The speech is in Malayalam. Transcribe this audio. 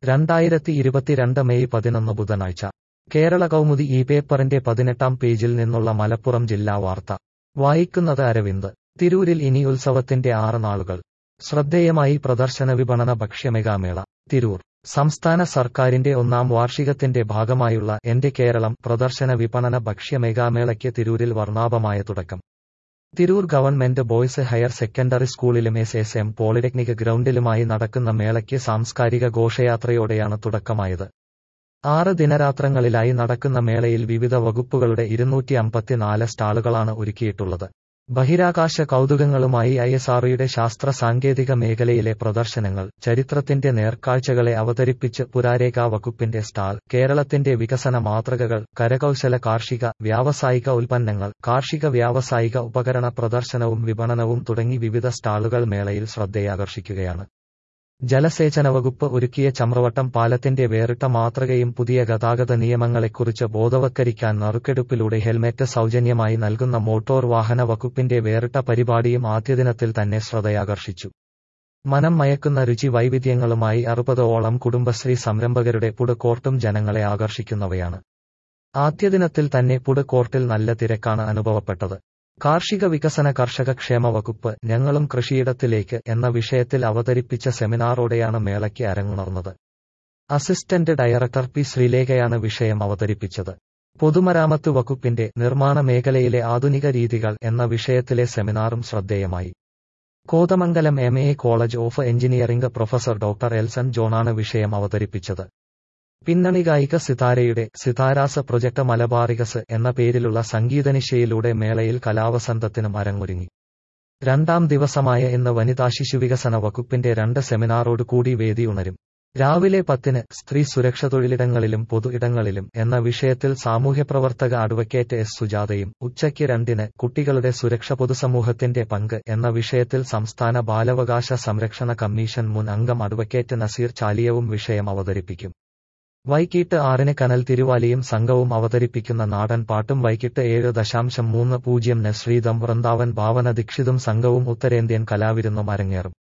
രണ്ടായിരത്തി ഇരുപത്തിരണ്ട് മെയ് പതിനൊന്ന് ബുധനാഴ്ച കേരള കൗമുദി ഈ പേപ്പറിന്റെ പതിനെട്ടാം പേജിൽ നിന്നുള്ള മലപ്പുറം ജില്ലാ വാർത്ത വായിക്കുന്നത് അരവിന്ദ് തിരൂരിൽ ഇനി ഉത്സവത്തിന്റെ ആറ് നാളുകൾ ശ്രദ്ധേയമായി പ്രദർശന വിപണന ഭക്ഷ്യമേകാമേള തിരൂർ സംസ്ഥാന സർക്കാരിന്റെ ഒന്നാം വാർഷികത്തിന്റെ ഭാഗമായുള്ള എന്റെ കേരളം പ്രദർശന വിപണന ഭക്ഷ്യമേകാമേളയ്ക്ക് തിരൂരിൽ വർണ്ണാഭമായ തുടക്കം Tirur government boys higher secondary സ്കൂളിലും എസ് എസ് എം പോളിടെക്നിക് ഗ്രൗണ്ടിലുമായി നടക്കുന്ന മേളയ്ക്ക് സാംസ്കാരിക ഘോഷയാത്രയോടെയാണ് തുടക്കമായത് ആറ് ദിനരാത്രങ്ങളിലായി നടക്കുന്ന മേളയിൽ വിവിധ വകുപ്പുകളുടെ ഇരുന്നൂറ്റി അമ്പത്തിനാല് സ്റ്റാളുകളാണ് ഒരുക്കിയിട്ടുള്ളത് ബഹിരാകാശ കൗതുകങ്ങളുമായി ഐ എസ് ആർഒയുടെ ശാസ്ത്ര സാങ്കേതിക മേഖലയിലെ പ്രദർശനങ്ങൾ ചരിത്രത്തിന്റെ നേർക്കാഴ്ചകളെ അവതരിപ്പിച്ച് പുരാരേഖാ വകുപ്പിന്റെ സ്റ്റാൾ കേരളത്തിന്റെ വികസന മാതൃകകൾ കരകൗശല കാർഷിക വ്യാവസായിക ഉൽപ്പന്നങ്ങൾ കാർഷിക വ്യാവസായിക ഉപകരണ പ്രദർശനവും വിപണനവും തുടങ്ങി വിവിധ സ്റ്റാളുകൾ മേളയിൽ ശ്രദ്ധയാകർഷിക്കുകയാണ് ജലസേചന വകുപ്പ് ഒരുക്കിയ ചമ്രവട്ടം പാലത്തിന്റെ വേറിട്ട മാതൃകയും പുതിയ ഗതാഗത നിയമങ്ങളെക്കുറിച്ച് ബോധവത്കരിക്കാൻ നറുക്കെടുപ്പിലൂടെ ഹെൽമെറ്റ് സൗജന്യമായി നൽകുന്ന മോട്ടോർ വാഹന വകുപ്പിന്റെ വേറിട്ട പരിപാടിയും ആദ്യദിനത്തിൽ തന്നെ ശ്രദ്ധയാകർഷിച്ചു മനം മയക്കുന്ന രുചി വൈവിധ്യങ്ങളുമായി അറുപതോളം കുടുംബശ്രീ സംരംഭകരുടെ ഫുഡ് കോർട്ടും ജനങ്ങളെ ആകർഷിക്കുന്നവയാണ് ആദ്യദിനത്തിൽ തന്നെ ഫുഡ് കോർട്ടിൽ നല്ല തിരക്കാണ് അനുഭവപ്പെട്ടത് കാർഷിക വികസന കർഷക ക്ഷേമ വകുപ്പ് ഞങ്ങളും കൃഷിയിടത്തിലേക്ക് എന്ന വിഷയത്തിൽ അവതരിപ്പിച്ച സെമിനാറോടെയാണ് മേളയ്ക്ക് അരങ്ങുണർന്നത് അസിസ്റ്റന്റ് ഡയറക്ടർ പി ശ്രീലേഖയാണ് വിഷയം അവതരിപ്പിച്ചത് പൊതുമരാമത്ത് വകുപ്പിന്റെ നിർമ്മാണ മേഖലയിലെ ആധുനിക രീതികൾ എന്ന വിഷയത്തിലെ സെമിനാറും ശ്രദ്ധേയമായി Kothamangalam M A college of engineering professor doctor Elson ജോണാണ് വിഷയം അവതരിപ്പിച്ചത് പിന്നണി ഗായിക സിതാരയുടെ സിതാരാസ് പ്രൊജക്ട് മലബാറികസ് എന്ന പേരിലുള്ള സംഗീതനിശയിലൂടെ മേളയിൽ കലാവസന്തത്തിനും അരങ്ങൊരുങ്ങി രണ്ടാം ദിവസമായ ഇന്ന് വനിതാ ശിശുവികസന വകുപ്പിന്റെ രണ്ട് സെമിനാറോട് കൂടി വേദി ഉണരും രാവിലെ പത്തിന് സ്ത്രീ സുരക്ഷ തൊഴിലിടങ്ങളിലും പൊതു ഇടങ്ങളിലും എന്ന വിഷയത്തിൽ സാമൂഹ്യപ്രവർത്തക അഡ്വക്കേറ്റ് എസ് സുജാതയും ഉച്ചയ്ക്ക് രണ്ടിന് കുട്ടികളുടെ സുരക്ഷ പൊതുസമൂഹത്തിന്റെ പങ്ക് എന്ന വിഷയത്തിൽ സംസ്ഥാന ബാലാവകാശ സംരക്ഷണ കമ്മീഷൻ മുൻ അംഗം അഡ്വക്കേറ്റ് നസീർ ചാലിയവും വിഷയം അവതരിപ്പിക്കും വൈകിട്ട് ആറിന് കനൽ തിരുവാലിയും സംഘവും അവതരിപ്പിക്കുന്ന നാടൻ പാട്ടും വൈകിട്ട് ഏഴ് ദശാംശം മൂന്ന് പൂജ്യം നശ്രീതം വൃന്ദാവൻ ഭാവന ദീക്ഷിതും സംഘവും ഉത്തരേന്ത്യൻ കലാവിരുന്നും അരങ്ങേറും